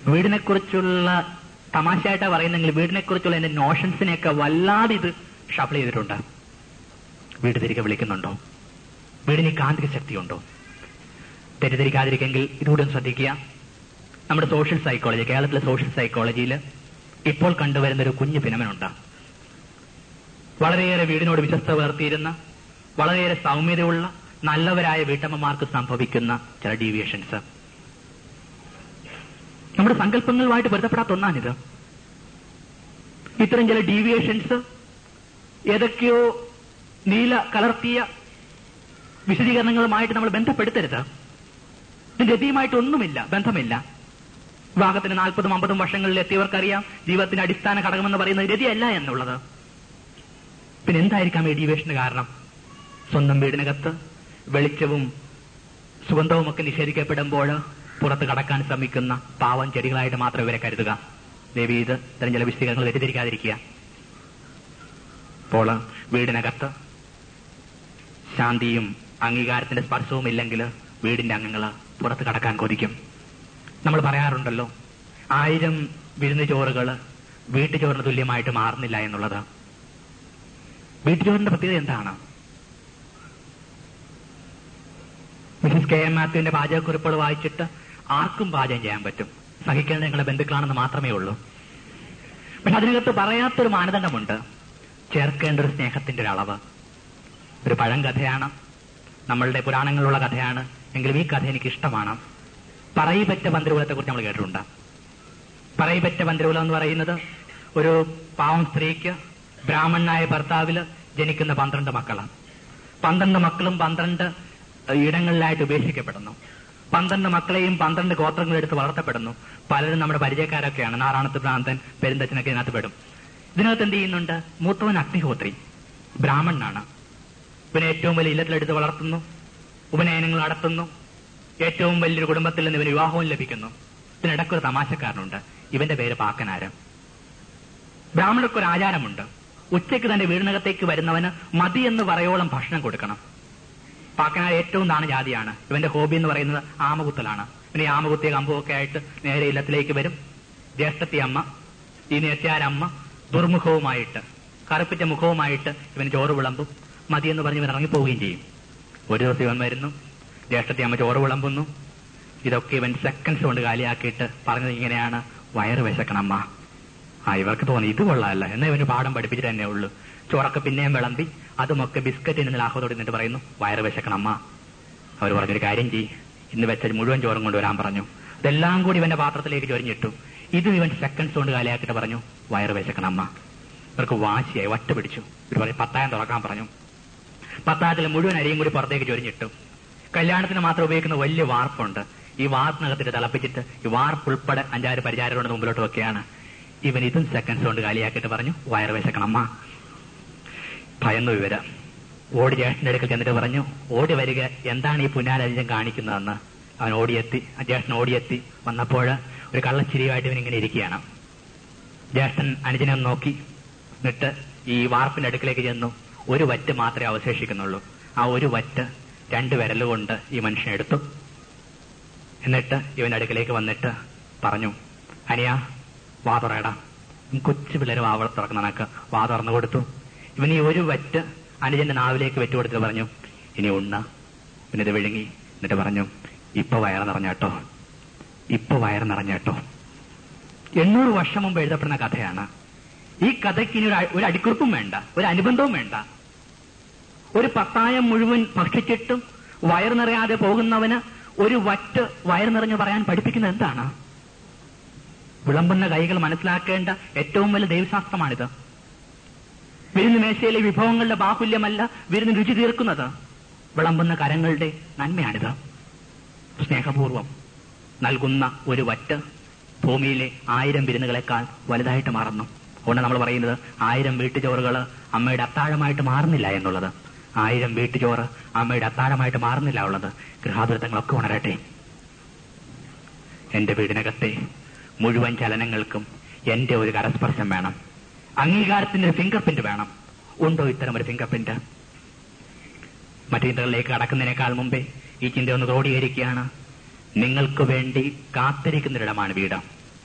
വീടിനെ കുറിച്ചുള്ള തമാശയായിട്ടാ പറയുന്നെങ്കിൽ വീടിനെ കുറിച്ചുള്ള എന്റെ നോഷൻസിനെയൊക്കെ വല്ലാതെ ഇത് ഷഫിൾ ചെയ്തിട്ടുണ്ട് വീട് തിരികെ വിളിക്കുന്നുണ്ടോ വീടിന് ഈ കാന്തിക ശക്തിയുണ്ടോ തെറ്റിദ്ധരിക്കാതിരിക്കെങ്കിൽ ഇതുകൂടെ ഒന്ന് ശ്രദ്ധിക്കുക നമ്മുടെ സോഷ്യൽ സൈക്കോളജി കേരളത്തിലെ സോഷ്യൽ സൈക്കോളജിയിൽ ഇപ്പോൾ കണ്ടുവരുന്ന ഒരു കുഞ്ഞു ഫിനമനുണ്ട് വളരെയേറെ വീടിനോട് വിശ്വസ്ത വേർത്തിയിരുന്ന വളരെയേറെ സൗമ്യതയുള്ള നല്ലവരായ വീട്ടമ്മമാർക്ക് സംഭവിക്കുന്ന ചില ഡീവിയേഷൻസ് നമ്മുടെ സങ്കല്പങ്ങളുമായിട്ട് ബന്ധപ്പെടാത്ത ഒന്നാണിത് ഇത്തരം ചില ഡീവിയേഷൻസ് ഏതൊക്കെയോ നീല കലർത്തിയ വിശദീകരണങ്ങളുമായിട്ട് നമ്മൾ ബന്ധപ്പെടുത്തരുത് ഇതിന്റെ ഗതിയുമായിട്ട് ഒന്നുമില്ല ബന്ധമില്ല വിവാഹത്തിന് നാൽപ്പതും അമ്പതും വർഷങ്ങളിൽ എത്തിയവർക്കറിയാം ജീവിതത്തിന്റെ അടിസ്ഥാന ഘടകമെന്ന് പറയുന്നത് രതിയല്ല എന്നുള്ളത് പിന്നെ എന്തായിരിക്കാം ഈ ഡീവിയേഷന് കാരണം സ്വന്തം വീടിനകത്ത് വെളിച്ചവും സുഗന്ധവും ഒക്കെ നിഷേധിക്കപ്പെടുമ്പോൾ പുറത്ത് കടക്കാൻ ശ്രമിക്കുന്ന പാവം ചെടികളായിട്ട് മാത്രം ഇവരെ കരുതുക ദേവി ഇത് ഇത്തരം ചില വിശദീകരണങ്ങൾ തെറ്റിദ്ധരിക്കാതിരിക്കുക അപ്പോൾ വീടിനകത്ത് ശാന്തിയും അംഗീകാരത്തിന്റെ സ്പർശവും ഇല്ലെങ്കിൽ വീടിന്റെ അംഗങ്ങൾ പുറത്ത് കടക്കാൻ കൊതിക്കും നമ്മൾ പറയാറുണ്ടല്ലോ ആയിരം വിരുന്ന് ചോറുകൾ വീട്ടുചോറിന് തുല്യമായിട്ട് മാറുന്നില്ല എന്നുള്ളത് വീട്ടുചോറിന്റെ പ്രത്യേകത എന്താണ് മിസസ് കെ എം മാത്യുവിന്റെ പാചകക്കുറിപ്പുകൾ വായിച്ചിട്ട് ആർക്കും പാചകം ചെയ്യാൻ പറ്റും സഹിക്കേണ്ട നിങ്ങളുടെ ബന്ധുക്കളാണെന്ന് മാത്രമേ ഉള്ളൂ പക്ഷെ അതിനകത്ത് പറയാത്തൊരു മാനദണ്ഡമുണ്ട് ചേർക്കേണ്ട ഒരു സ്നേഹത്തിന്റെ ഒരു അളവ് ഒരു പഴം കഥയാണ് നമ്മളുടെ പുരാണങ്ങളിലുള്ള കഥയാണ് എങ്കിലും ഈ കഥ എനിക്ക് ഇഷ്ടമാണ് പറയിപ്പറ്റ പന്തിരുകുലത്തെ കുറിച്ച് നമ്മൾ കേട്ടിട്ടുണ്ട് പറയിപ്പറ്റ പന്തിരുകുലം എന്ന് പറയുന്നത് ഒരു പാവം സ്ത്രീക്ക് ബ്രാഹ്മണനായ ഭർത്താവില് ജനിക്കുന്ന പന്ത്രണ്ട് മക്കളാണ് പന്ത്രണ്ട് മക്കളും പന്ത്രണ്ട് ഇടങ്ങളിലായിട്ട് ഉപേക്ഷിക്കപ്പെടുന്നു പന്ത്രണ്ട് മക്കളെയും പന്ത്രണ്ട് ഗോത്രങ്ങളും എടുത്ത് വളർത്തപ്പെടുന്നു പലരും നമ്മുടെ പരിചയക്കാരൊക്കെയാണ് നാറാണത്ത് ഭ്രാന്തൻ പെരുന്തച്ഛനൊക്കെ ഇതിനകത്ത് പെടും ഇതിനകത്ത് എന്ത് ചെയ്യുന്നുണ്ട് മൂത്തവൻ അഗ്നിഹോത്രി ബ്രാഹ്മണനാണ് ഇവനെ ഏറ്റവും വലിയ ഇല്ലത്തിലെടുത്ത് വളർത്തുന്നു ഉപനയനങ്ങൾ നടത്തുന്നു ഏറ്റവും വലിയൊരു കുടുംബത്തിൽ നിന്ന് ഇവന് വിവാഹവും ലഭിക്കുന്നു ഇതിനിടയ്ക്കൊരു തമാശക്കാരനുണ്ട് ഇവന്റെ പേര് പാക്കനാരം ബ്രാഹ്മണർക്ക് ഒരു ആചാരമുണ്ട് ഉച്ചയ്ക്ക് തന്റെ വീടിനകത്തേക്ക് വരുന്നവന് മതി എന്ന് പറയോളം ഭക്ഷണം കൊടുക്കണം പാക്കനാർ ഏറ്റവും താണ ജാതിയാണ് ഇവന്റെ ഹോബി എന്ന് പറയുന്നത് ആമകുത്തലാണ് പിന്നെ ഈ ആമകുത്തിയ കമ്പുമൊക്കെ ആയിട്ട് നേരെ ഇല്ലത്തിലേക്ക് വരും ജ്യേഷ്ഠത്തി അമ്മ ഈ നേർച്ചയാരമ്മ ദുർമുഖവുമായിട്ട് കറുപ്പിച്ച മുഖവുമായിട്ട് ഇവൻ ചോറ് വിളമ്പും മതി എന്ന് പറഞ്ഞ് ഇവൻ ഇറങ്ങിപ്പോവുകയും ചെയ്യും ഒരു ദിവസം ഇവൻ വരുന്നു ജ്യേഷ്ഠത്തി അമ്മ ചോറ് വിളമ്പുന്നു ഇതൊക്കെ ഇവൻ സെക്കൻഡ്സ് കൊണ്ട് കാലിയാക്കിയിട്ട് പറഞ്ഞത് ഇങ്ങനെയാണ് വയറ് വിശക്കണമ്മ ആ ഇവർക്ക് തോന്നി ഇത് കൊള്ളാമല്ല എന്നാ ഇവന് പാഠം പഠിപ്പിച്ചിട്ട് തന്നെ ഉള്ളൂ ചോറൊക്കെ പിന്നെയും വിളമ്പി അതുമൊക്കെ ബിസ്ക്കറ്റ് ഇന്ന് ലാഹോത്തോട് നിന്നിട്ട് പറയുന്നു വയറ് വിശക്കണമ്മ അവർ പറഞ്ഞൊരു കാര്യം ചെയ്യ് ഇന്ന് വെച്ച മുഴുവൻ ചോറും കൊണ്ടുവരാൻ പറഞ്ഞു ഇതെല്ലാം കൂടി ഇവന്റെ പാത്രത്തിലേക്ക് ചൊരിഞ്ഞിട്ടു ഇതും ഇവൻ സെക്കൻഡ്സ് കൊണ്ട് കാലിയാക്കിയിട്ട് പറഞ്ഞു വയറ് വിശക്കണമ്മ ഇവർക്ക് വാശിയായി വട്ട പിടിച്ചു ഇവർ പറയും പത്തായം തുറക്കാൻ പറഞ്ഞു പത്തായത്തിലെ മുഴുവൻ അരിയും കൂടി പുറത്തേക്ക് ചൊരിഞ്ഞിട്ടു കല്യാണത്തിന് മാത്രം ഉപയോഗിക്കുന്ന വലിയ വാർപ്പുണ്ട് ഈ വാർപ്പിനകത്തിട്ട് തിളപ്പിച്ചിട്ട് ഈ വാർപ്പ് ഉൾപ്പെടെ അഞ്ചാറ് പരിചാരങ്ങളുടെ മുമ്പിലോട്ട് വെക്കുകയാണ് ഇവൻ ഇതും സെക്കൻഡ്സ് കൊണ്ട് കാലിയാക്കിയിട്ട് പറഞ്ഞു വയറ് വിശക്കണമ്മ ഭയന്നു ഇവര് ഓടി ജ്യേഷ്ഠന്റെ അടുക്കൽ ചെന്നിട്ട് പറഞ്ഞു ഓടി വരിക എന്താണ് ഈ പുന്നാരഞ്ജൻ കാണിക്കുന്നതെന്ന് അവൻ ഓടിയെത്തി ആ ജ്യേഷ്ഠൻ ഓടിയെത്തി വന്നപ്പോൾ ഒരു കള്ളച്ചിരിയുമായിട്ട് ഇവൻ ഇങ്ങനെ ഇരിക്കുകയാണ് ജ്യേഷ്ഠൻ അനുജനെ ഒന്ന് നോക്കി എന്നിട്ട് ഈ വാർപ്പിന്റെ അടുക്കിലേക്ക് ചെന്നു ഒരു വറ്റ് മാത്രമേ അവശേഷിക്കുന്നുള്ളൂ ആ ഒരു വറ്റ് രണ്ട് വിരലുകൊണ്ട് ഈ മനുഷ്യൻ എടുത്തു എന്നിട്ട് ഇവന്റെ അടുക്കിലേക്ക് വന്നിട്ട് പറഞ്ഞു അനിയ വാ തുറയടാ കൊച്ചു പിള്ളേര് വാവ തുറക്കുന്ന കണക്ക് വാ തുറന്നു കൊടുത്തു ഇവൻ ഈ ഒരു വറ്റ് അനുജന്റെ നാവിലേക്ക് വെച്ചു കൊടുത്തിട്ട് പറഞ്ഞു ഇനി ഉണ്ണ പിന്നിത് വിഴുങ്ങി എന്നിട്ട് പറഞ്ഞു ഇപ്പൊ വയറ് നിറഞ്ഞേട്ടോ ഇപ്പൊ വയറ് നിറഞ്ഞേട്ടോ എണ്ണൂറ് വർഷം മുമ്പ് എഴുതപ്പെടുന്ന കഥയാണ് ഈ കഥയ്ക്ക് ഇനി ഒരു അ- ഒരു അടിക്കുറിപ്പും വേണ്ട ഒരു അനുബന്ധവും വേണ്ട ഒരു പത്തായം മുഴുവൻ ഭക്ഷിച്ചിട്ടും വയറ് നിറയാതെ പോകുന്നവന് ഒരു വറ്റ് വയറ് നിറഞ്ഞു പറയാൻ പഠിപ്പിക്കുന്നത് എന്താണ് വിളമ്പുന്ന കൈകൾ മനസ്സിലാക്കേണ്ട ഏറ്റവും വലിയ ദൈവശാസ്ത്രമാണിത് വിരുന്ന് മേശയിലെ വിഭവങ്ങളുടെ ബാഹുല്യമല്ല വിരുന്ന് രുചി തീർക്കുന്നത് വിളമ്പുന്ന കരങ്ങളുടെ നന്മയാണിത് സ്നേഹപൂർവം നൽകുന്ന ഒരു വറ്റ് ഭൂമിയിലെ ആയിരം വിരുന്നുകളെക്കാൾ വലുതായിട്ട് മാറുന്നു അതുകൊണ്ട് നമ്മൾ പറയുന്നത് ആയിരം വീട്ടുചോറുകൾ അമ്മയുടെ അത്താഴമായിട്ട് മാറുന്നില്ല എന്നുള്ളത് ആയിരം വീട്ടുചോറ് അമ്മയുടെ അത്താഴമായിട്ട് മാറുന്നില്ല ഉള്ളത് ഗൃഹാതുരത്വങ്ങളൊക്കെ ഉണരട്ടെ എന്റെ വീടിനകത്തെ മുഴുവൻ ചലനങ്ങൾക്കും എന്റെ ഒരു കരസ്പർശം വേണം അംഗീകാരത്തിന്റെ ഒരു ഫിംഗർ പ്രിന്റ് വേണം ഉണ്ടോ ഇത്തരം ഒരു ഫിംഗർ പ്രിന്റ് മറ്റു ചിന്തകളിലേക്ക് കടക്കുന്നതിനേക്കാൾ മുമ്പേ ഈ ചിന്ത ഒന്ന് ക്രോഡീകരിക്കുകയാണ് നിങ്ങൾക്ക് വേണ്ടി കാത്തിരിക്കുന്നൊരിടമാണ് വീട്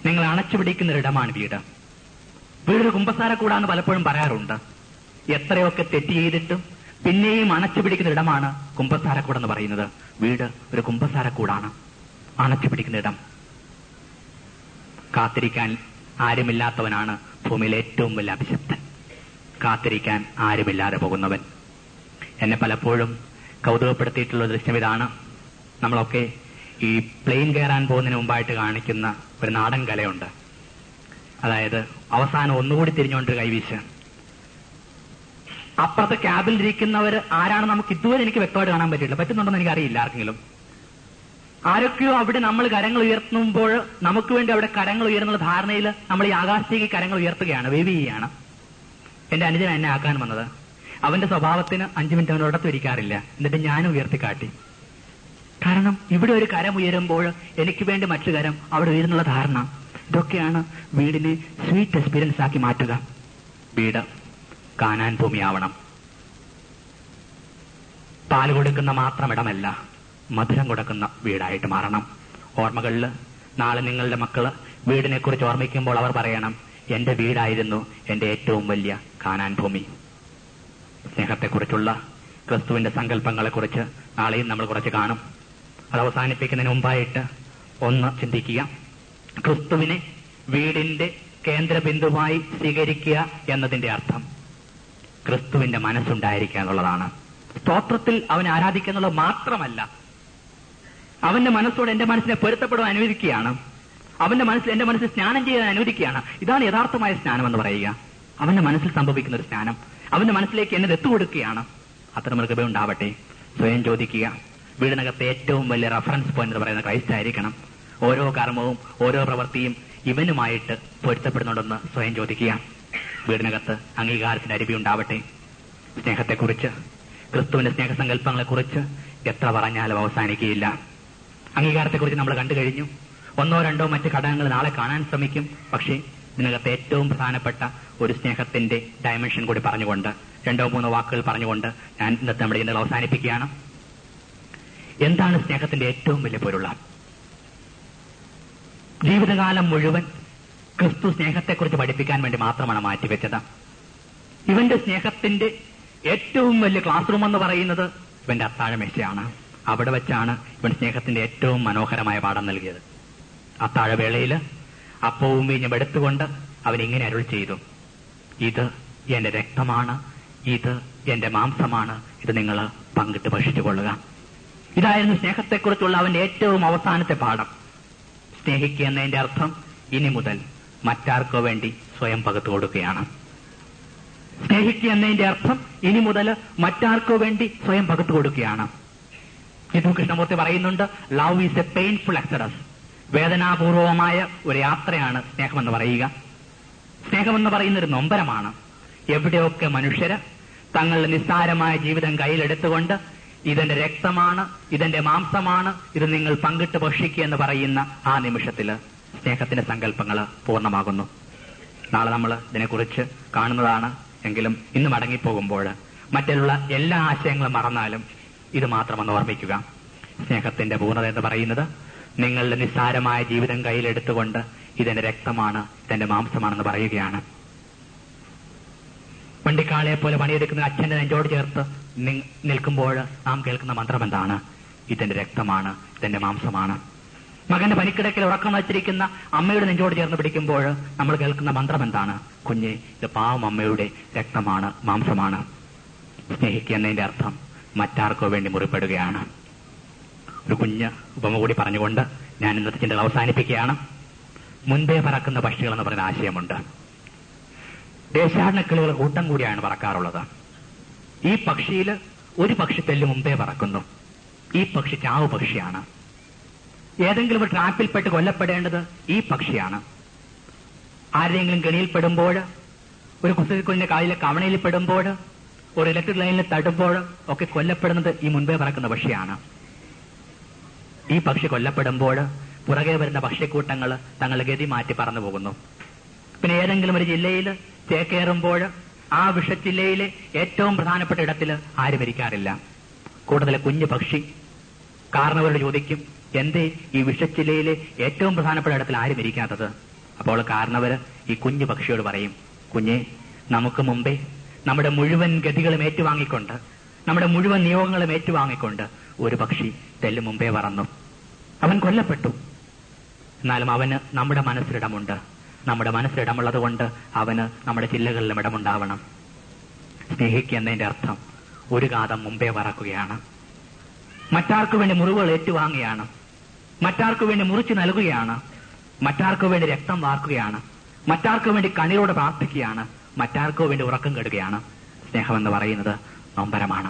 നിങ്ങൾ അണച്ചു പിടിക്കുന്ന ഒരിടമാണ് വീട് വീടൊരു കുമ്പസാരക്കൂടാന്ന് പലപ്പോഴും പറയാറുണ്ട് എത്രയൊക്കെ തെറ്റ് ചെയ്തിട്ടും പിന്നെയും അണച്ചു പിടിക്കുന്ന ഇടമാണ് കുമ്പസാരക്കൂടെന്ന് പറയുന്നത് വീട് ഒരു കുമ്പസാരക്കൂടാണ് അണച്ചു പിടിക്കുന്ന ഇടം കാത്തിരിക്കാൻ ആരുമില്ലാത്തവനാണ് ഭൂമിയിലെ ഏറ്റവും വലിയ അഭിശപ്തൻ കാത്തിരിക്കാൻ ആരുമില്ലാതെ പോകുന്നവൻ എന്നെ പലപ്പോഴും കൗതുകപ്പെടുത്തിയിട്ടുള്ള ദൃശ്യം ഇതാണ് നമ്മളൊക്കെ ഈ പ്ലെയിൻ കയറാൻ പോകുന്നതിന് മുമ്പായിട്ട് കാണിക്കുന്ന ഒരു നാടൻ കലയുണ്ട് അതായത് അവസാനം ഒന്നുകൂടി തിരിഞ്ഞുകൊണ്ട് കൈവീശ് അപ്പുറത്തെ ക്യാബിൽ ഇരിക്കുന്നവർ ആരാണ് നമുക്ക് ഇതുവരെ എനിക്ക് വ്യക്തമായിട്ട് കാണാൻ പറ്റില്ല പറ്റുന്നുണ്ടെന്ന് എനിക്ക് അറിയില്ല ആർക്കെങ്കിലും ആരൊക്കെയോ അവിടെ നമ്മൾ കരങ്ങൾ ഉയർത്തുമ്പോൾ നമുക്ക് വേണ്ടി അവിടെ കരങ്ങൾ ഉയർന്നുള്ള ധാരണയിൽ നമ്മൾ ഈ ആകാശത്തേക്ക് കരങ്ങൾ ഉയർത്തുകയാണ് വേവി ചെയ്യുകയാണ് എന്റെ അനുജൻ എന്നെ ആക്കാൻ വന്നത് അവന്റെ സ്വഭാവത്തിന് അഞ്ചു മിനിറ്റ് അവൻ ഒരിടത്ത് ഇരിക്കാറില്ല എന്നിട്ട് ഞാനും ഉയർത്തി കാട്ടി കാരണം ഇവിടെ ഒരു കരം ഉയരുമ്പോൾ എനിക്ക് വേണ്ടി മറ്റു കരം അവിടെ ഉയരുന്നുള്ള ധാരണ ഇതൊക്കെയാണ് വീടിനെ സ്വീറ്റ് എക്സ്പീരിയൻസ് ആക്കി മാറ്റുക വീട് കാണാൻ ഭൂമിയാവണം പാല് കൊടുക്കുന്ന മാത്രം ഇടമല്ല മധുരം കൊടുക്കുന്ന വീടായിട്ട് മാറണം ഓർമ്മകളിൽ നാളെ നിങ്ങളുടെ മക്കള് വീടിനെ കുറിച്ച് ഓർമ്മിക്കുമ്പോൾ അവർ പറയണം എന്റെ വീടായിരുന്നു എന്റെ ഏറ്റവും വലിയ കാണാൻ ഭൂമി സ്നേഹത്തെക്കുറിച്ചുള്ള ക്രിസ്തുവിന്റെ സങ്കല്പങ്ങളെക്കുറിച്ച് നാളെയും നമ്മൾ കുറച്ച് കാണും അത് അവസാനിപ്പിക്കുന്നതിന് മുമ്പായിട്ട് ഒന്ന് ചിന്തിക്കുക ക്രിസ്തുവിനെ വീടിന്റെ കേന്ദ്ര ബിന്ദുവായി സ്വീകരിക്കുക എന്നതിന്റെ അർത്ഥം ക്രിസ്തുവിന്റെ മനസ്സുണ്ടായിരിക്കുക എന്നുള്ളതാണ് സ്തോത്രത്തിൽ അവനെ ആരാധിക്കുക എന്നുള്ളത് മാത്രമല്ല അവന്റെ മനസ്സോട് എന്റെ മനസ്സിനെ പൊരുത്തപ്പെടുവാൻ അനുവദിക്കുകയാണ് അവന്റെ മനസ്സിൽ എന്റെ മനസ്സിൽ സ്നാനം ചെയ്യാൻ അനുവദിക്കുകയാണ് ഇതാണ് യഥാർത്ഥമായ സ്നാനം എന്ന് പറയുക അവന്റെ മനസ്സിൽ സംഭവിക്കുന്ന ഒരു സ്നാനം അവന്റെ മനസ്സിലേക്ക് എന്നെ എത്തുകൊടുക്കുകയാണ് അത്തരം കൃപ ഉണ്ടാവട്ടെ സ്വയം ചോദിക്കുക വീടിനകത്തെ ഏറ്റവും വലിയ റഫറൻസ് പോയിന്റ് എന്ന് പറയുന്ന ക്രൈസ്റ്റ് ആയിരിക്കണം ഓരോ കർമ്മവും ഓരോ പ്രവൃത്തിയും ഇവനുമായിട്ട് പൊരുത്തപ്പെടുന്നുണ്ടെന്ന് സ്വയം ചോദിക്കുക വീടിനകത്ത് അംഗീകാരത്തിന്റെ അരുവി ഉണ്ടാവട്ടെ സ്നേഹത്തെക്കുറിച്ച് ക്രിസ്തുവിന്റെ സ്നേഹസങ്കല്പങ്ങളെക്കുറിച്ച് എത്ര പറഞ്ഞാലും അവസാനിക്കുകയില്ല അംഗീകാരത്തെക്കുറിച്ച് നമ്മൾ കണ്ടു കഴിഞ്ഞു ഒന്നോ രണ്ടോ മറ്റ് ഘടകങ്ങൾ നാളെ കാണാൻ ശ്രമിക്കും പക്ഷേ ഇതിനകത്ത് ഏറ്റവും പ്രധാനപ്പെട്ട ഒരു സ്നേഹത്തിന്റെ ഡയമെൻഷൻ കൂടി പറഞ്ഞുകൊണ്ട് രണ്ടോ മൂന്നോ വാക്കുകൾ പറഞ്ഞുകൊണ്ട് ഞാൻ ഇന്നത്തെ നമ്മുടെ ചിന്തകൾ അവസാനിപ്പിക്കുകയാണ് എന്താണ് സ്നേഹത്തിന്റെ ഏറ്റവും വലിയ പൊരുള ജീവിതകാലം മുഴുവൻ ക്രിസ്തു സ്നേഹത്തെക്കുറിച്ച് പഠിപ്പിക്കാൻ വേണ്ടി മാത്രമാണ് മാറ്റിവെച്ചത് ഇവന്റെ സ്നേഹത്തിന്റെ ഏറ്റവും വലിയ ക്ലാസ് റൂം എന്ന് പറയുന്നത് ഇവന്റെ അത്താഴമേശയാണ് അവിടെ വെച്ചാണ് ഇവൻ സ്നേഹത്തിന്റെ ഏറ്റവും മനോഹരമായ പാഠം നൽകിയത് അത്താഴവേളയിൽ അപ്പവും വീഞ്ഞും എടുത്തുകൊണ്ട് അവൻ ഇങ്ങനെ അരുൾ ചെയ്തു ഇത് എന്റെ രക്തമാണ് ഇത് എന്റെ മാംസമാണ് ഇത് നിങ്ങൾ പങ്കിട്ട് ഭക്ഷിച്ചുകൊള്ളുക ഇതായിരുന്നു സ്നേഹത്തെക്കുറിച്ചുള്ള അവന്റെ ഏറ്റവും അവസാനത്തെ പാഠം സ്നേഹിക്കുക എന്നതിന്റെ അർത്ഥം ഇനി മുതൽ മറ്റാർക്കോ വേണ്ടി സ്വയം പകർത്തു കൊടുക്കുകയാണ് സ്നേഹിക്കുക എന്നതിന്റെ അർത്ഥം ഇനി മുതൽ മറ്റാർക്കോ വേണ്ടി സ്വയം പകർത്തു കൊടുക്കുകയാണ് ഹിന്ദു കൃഷ്ണമൂർത്തി പറയുന്നുണ്ട് love is a painful exodus വേദനാപൂർവമായ ഒരു യാത്രയാണ് സ്നേഹമെന്ന് പറയുക സ്നേഹമെന്ന് പറയുന്ന ഒരു നൊമ്പരമാണ് എവിടെയൊക്കെ മനുഷ്യര് തങ്ങളുടെ നിസ്സാരമായ ജീവിതം കയ്യിലെടുത്തുകൊണ്ട് ഇതെന്റെ രക്തമാണ് ഇതെന്റെ മാംസമാണ് ഇത് നിങ്ങൾ പങ്കിട്ട് ഭക്ഷിക്കുക എന്ന് പറയുന്ന ആ നിമിഷത്തില് സ്നേഹത്തിന്റെ സങ്കല്പങ്ങൾ പൂർണ്ണമാകുന്നു നാളെ നമ്മൾ ഇതിനെക്കുറിച്ച് കാണുന്നതാണ് എങ്കിലും ഇന്ന് മടങ്ങിപ്പോകുമ്പോൾ മറ്റുള്ള എല്ലാ ആശയങ്ങളും മറന്നാലും ഇത് മാത്രമെന്ന് ഓർമ്മിക്കുക സ്നേഹത്തിന്റെ പൂർണ്ണത എന്ന് പറയുന്നത് നിങ്ങളുടെ നിസ്സാരമായ ജീവിതം കയ്യിലെടുത്തുകൊണ്ട് ഇതെന്റെ രക്തമാണ് ഇതെന്റെ മാംസമാണെന്ന് പറയുകയാണ് വണ്ടിക്കാളെ പോലെ പണിയെടുക്കുന്ന അച്ഛന്റെ നെഞ്ചോട് ചേർത്ത് നി- നിൽക്കുമ്പോൾ നാം കേൾക്കുന്ന മന്ത്രം എന്താണ് ഇതെന്റെ രക്തമാണ് ഇതെന്റെ മാംസമാണ് മകന്റെ പനിക്കിടക്കിൽ ഉറക്കം വച്ചിരിക്കുന്ന അമ്മയുടെ നെഞ്ചോട് ചേർന്ന് പിടിക്കുമ്പോൾ നമ്മൾ കേൾക്കുന്ന മന്ത്രം എന്താണ് കുഞ്ഞെ ഇത് പാവം അമ്മയുടെ രക്തമാണ് മാംസമാണ് സ്നേഹിക്കുക എന്നതിന്റെ അർത്ഥം മറ്റാർക്കോ വേണ്ടി മുറിപ്പെടുകയാണ് ഒരു കുഞ്ഞ് ഉപമ കൂടി പറഞ്ഞുകൊണ്ട് ഞാൻ ഇന്നത്തെ ചിന്തകൾ അവസാനിപ്പിക്കുകയാണ് മുൻപേ പറക്കുന്ന പക്ഷികൾ എന്ന് പറയുന്ന ആശയമുണ്ട് ദേശാടന കിളികൾ കൂട്ടം കൂടിയാണ് പറക്കാറുള്ളത് ഈ പക്ഷിയിൽ ഒരു പക്ഷി തെല്ല് മുമ്പേ പറക്കുന്നു ഈ പക്ഷി ചാവ് പക്ഷിയാണ് ഏതെങ്കിലും ഒരു ട്രാപ്പിൽപ്പെട്ട് കൊല്ലപ്പെടേണ്ടത് ഈ പക്ഷിയാണ് ആരെങ്കിലും കെണിയിൽപ്പെടുമ്പോൾ ഒരു കുസൃതിക്കുഞ്ഞിന്റെ കാലിലെ കവണയിൽ പെടുമ്പോൾ ഒരു ഇലക്ട്രിക് ലൈനിൽ തടുമ്പോൾ ഒക്കെ കൊല്ലപ്പെടുന്നത് ഈ മുൻപേ പറക്കുന്ന പക്ഷിയാണ് ഈ പക്ഷി കൊല്ലപ്പെടുമ്പോൾ പുറകെ വരുന്ന പക്ഷിക്കൂട്ടങ്ങൾ തങ്ങളുടെ ഗതി മാറ്റി പറന്നു പോകുന്നു പിന്നെ ഏതെങ്കിലും ഒരു ജില്ലയിൽ ചേക്കേറുമ്പോൾ ആ വിഷജില്ലയിലെ ഏറ്റവും പ്രധാനപ്പെട്ട ഇടത്തിൽ ആരും ഇരിക്കാറില്ല കൂടുതൽ കുഞ്ഞു പക്ഷി കാരണവരോട് ചോദിക്കും എന്തേ ഈ വിഷജില്ലയിലെ ഏറ്റവും പ്രധാനപ്പെട്ട ഇടത്തിൽ ആരും ഇരിക്കാത്തത് അപ്പോൾ കാരണവര് ഈ കുഞ്ഞു പക്ഷിയോട് പറയും കുഞ്ഞെ നമുക്ക് മുമ്പേ നമ്മുടെ മുഴുവൻ ഗതികളും ഏറ്റുവാങ്ങിക്കൊണ്ട് നമ്മുടെ മുഴുവൻ നിയോഗങ്ങളും ഏറ്റുവാങ്ങിക്കൊണ്ട് ഒരു പക്ഷി തെല്ലു മുമ്പേ പറന്നു അവൻ കൊല്ലപ്പെട്ടു എന്നാലും അവന് നമ്മുടെ മനസ്സിലിടമുണ്ട് നമ്മുടെ മനസ്സിലിടമുള്ളത് കൊണ്ട് അവന് നമ്മുടെ ചില്ലകളിലും ഇടമുണ്ടാവണം സ്നേഹിക്കുക എന്നതിന്റെ അർത്ഥം ഒരു കാതം മുമ്പേ പറക്കുകയാണ് മറ്റാർക്കു വേണ്ടി മുറിവുകൾ ഏറ്റുവാങ്ങുകയാണ് മറ്റാർക്കു വേണ്ടി മുറിച്ചു നൽകുകയാണ് മറ്റാർക്കു വേണ്ടി രക്തം വാർക്കുകയാണ് മറ്റാർക്കു വേണ്ടി കണ്ണീരോട് പ്രാർത്ഥിക്കുകയാണ് മറ്റാർക്കു വേണ്ടി ഉറക്കം കെടുകയാണ് സ്നേഹമെന്ന് പറയുന്നത് നൊമ്പരമാണ്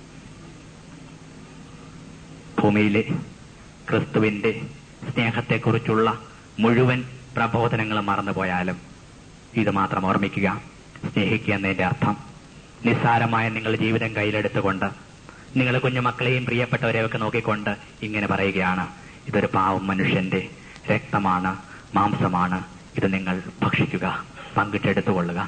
ഭൂമിയിലെ ക്രിസ്തുവിന്റെ സ്നേഹത്തെക്കുറിച്ചുള്ള മുഴുവൻ പ്രബോധനങ്ങളും മറന്നുപോയാലും ഇത് മാത്രം ഓർമ്മിക്കുക സ്നേഹിക്കുക എന്നതിന്റെ അർത്ഥം നിസ്സാരമായ നിങ്ങളുടെ ജീവിതം കയ്യിലെടുത്തുകൊണ്ട് നിങ്ങൾ കുഞ്ഞുമക്കളെയും പ്രിയപ്പെട്ടവരെയൊക്കെ നോക്കിക്കൊണ്ട് ഇങ്ങനെ പറയുകയാണ് ഇതൊരു പാവം മനുഷ്യന്റെ രക്തമാണ് മാംസമാണ് ഇത് നിങ്ങൾ ഭക്ഷിക്കുക പങ്കിട്ടെടുത്തുകൊള്ളുക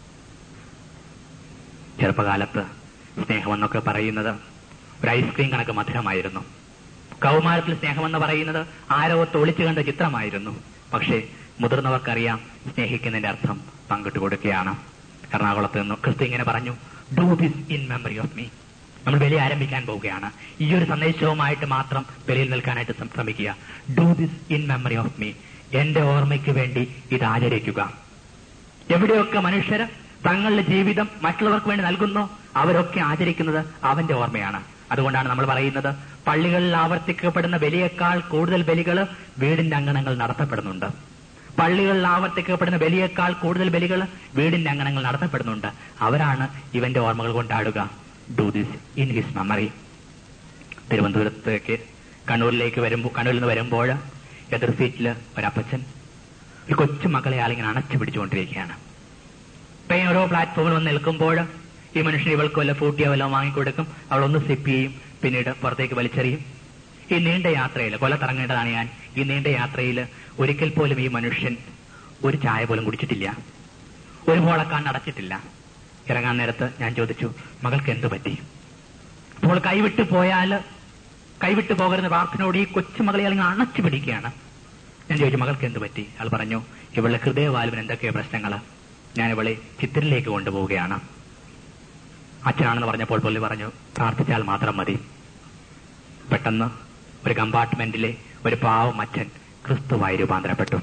ചെറുപ്പകാലത്ത് സ്നേഹമെന്നൊക്കെ പറയുന്നത് ഒരു ഐസ്ക്രീം കണക്ക് മധുരമായിരുന്നു കൗമാരത്തിൽ സ്നേഹമെന്ന് പറയുന്നത് ആരോ ഒളിച്ചു കണ്ട ചിത്രമായിരുന്നു പക്ഷേ മുതിർന്നവർക്കറിയാം സ്നേഹിക്കുന്നതിന്റെ അർത്ഥം പങ്കിട്ട് കൊടുക്കുകയാണ് എറണാകുളത്ത് നിന്ന് ക്രിസ്തു ഇങ്ങനെ പറഞ്ഞു do this in memory of me നമ്മൾ ബലി ആരംഭിക്കാൻ പോവുകയാണ് ഈ ഒരു സന്ദേശവുമായിട്ട് മാത്രം ബലിയിൽ നിൽക്കാനായിട്ട് സം- ശ്രമിക്കുക do this in memory of me എന്റെ ഓർമ്മയ്ക്ക് വേണ്ടി ഇത് ആചരിക്കുക എവിടെയൊക്കെ മനുഷ്യർ തങ്ങളുടെ ജീവിതം മറ്റുള്ളവർക്ക് വേണ്ടി നൽകുന്നോ അവരൊക്കെ ആചരിക്കുന്നത് അവന്റെ ഓർമ്മയാണ് അതുകൊണ്ടാണ് നമ്മൾ പറയുന്നത് പള്ളികളിൽ ആവർത്തിക്കപ്പെടുന്ന ബലിയേക്കാൾ കൂടുതൽ ബലികൾ വീടിന്റെ അങ്കണങ്ങൾ നടത്തപ്പെടുന്നുണ്ട് പള്ളികളിൽ ആവർത്തിക്കപ്പെടുന്ന ബലിയേക്കാൾ കൂടുതൽ ബലികൾ വീടിന്റെ അങ്കണങ്ങൾ നടത്തപ്പെടുന്നുണ്ട് അവരാണ് ഇവന്റെ ഓർമ്മകൾ കൊണ്ടാടുക do this in his memory തിരുവനന്തപുരത്തേക്ക് കണ്ണൂരിലേക്ക് വരുമ്പോൾ കണ്ണൂരിൽ നിന്ന് വരുമ്പോൾ എതിർ സീറ്റില് ഒരപ്പച്ചൻ ഒരു കൊച്ചു മകളെ ആളിങ്ങനെ അണച്ചു പിടിച്ചുകൊണ്ടിരിക്കുകയാണ് ട്രെയിൻ ഓരോ പ്ലാറ്റ്ഫോമിൽ വന്ന് നിൽക്കുമ്പോൾ ഈ മനുഷ്യൻ ഇവൾക്ക് വല്ല ഫ്രൂട്ടിയോ വല്ലതും വാങ്ങിക്കൊടുക്കും അവൾ ഒന്ന് സിപ്പ് ചെയ്യും പിന്നീട് പുറത്തേക്ക് വലിച്ചെറിയും ഈ നീണ്ട യാത്രയിൽ കൊല്ലത്തിറങ്ങേണ്ടതാണ് ഞാൻ ഈ നീണ്ട യാത്രയിൽ ഒരിക്കൽ പോലും ഈ മനുഷ്യൻ ഒരു ചായ പോലും കുടിച്ചിട്ടില്ല ഒരു മോളക്കാൻ അടച്ചിട്ടില്ല ഇറങ്ങാൻ നേരത്ത് ഞാൻ ചോദിച്ചു മകൾക്ക് എന്തു പറ്റി അപ്പോൾ കൈവിട്ട് പോയാൽ കൈവിട്ട് പോകരുന്ന പ്രാർത്ഥനയോട് ഈ കൊച്ചുമകളെ അല്ലെങ്കിൽ അണച്ചു പിടിക്കുകയാണ് ഞാൻ ചോദിച്ചു മകൾക്ക് എന്ത് പറ്റി അയാൾ പറഞ്ഞു ഇവളുടെ ഹൃദയവാൽവിന് എന്തൊക്കെയോ പ്രശ്നങ്ങൾ ഞാൻ ഇവളെ ചിത്തിരിലേക്ക് കൊണ്ടുപോവുകയാണ് അച്ഛനാണെന്ന് പറഞ്ഞപ്പോൾ പുള്ളി പറഞ്ഞു പ്രാർത്ഥിച്ചാൽ മാത്രം മതി പെട്ടെന്ന് ഒരു കമ്പാർട്ട്മെന്റിലെ ഒരു പാവം അച്ഛൻ ക്രിസ്തുവായി രൂപാന്തരപ്പെട്ടു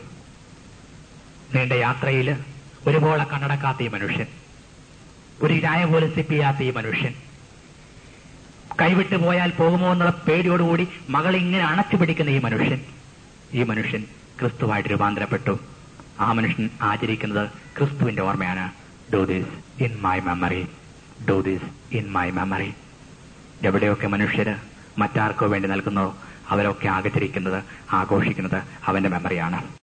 നീണ്ട യാത്രയിൽ ഒരുപോലെ കണ്ണടക്കാത്ത ഈ മനുഷ്യൻ ഒരു ചായ പോലും സിപ്പ് ചെയ്യാത്ത ഈ മനുഷ്യൻ കൈവിട്ട് പോയാൽ പോകുമോ എന്നുള്ള പേടിയോടുകൂടി മകൾ ഇങ്ങനെ അണച്ചു പിടിക്കുന്ന ഈ മനുഷ്യൻ ഈ മനുഷ്യൻ ക്രിസ്തുവായിട്ട് രൂപാന്തരപ്പെട്ടു ആ മനുഷ്യൻ ആചരിക്കുന്നത് ക്രിസ്തുവിന്റെ ഓർമ്മയാണ് do this in my memory do this in my memory എവിടെയൊക്കെ മനുഷ്യര് മറ്റാർക്കോ വേണ്ടി നൽകുന്നോ അവരൊക്കെ ആചരിക്കുന്നത് ആഘോഷിക്കുന്നത് അവന്റെ മെമ്മറിയാണ്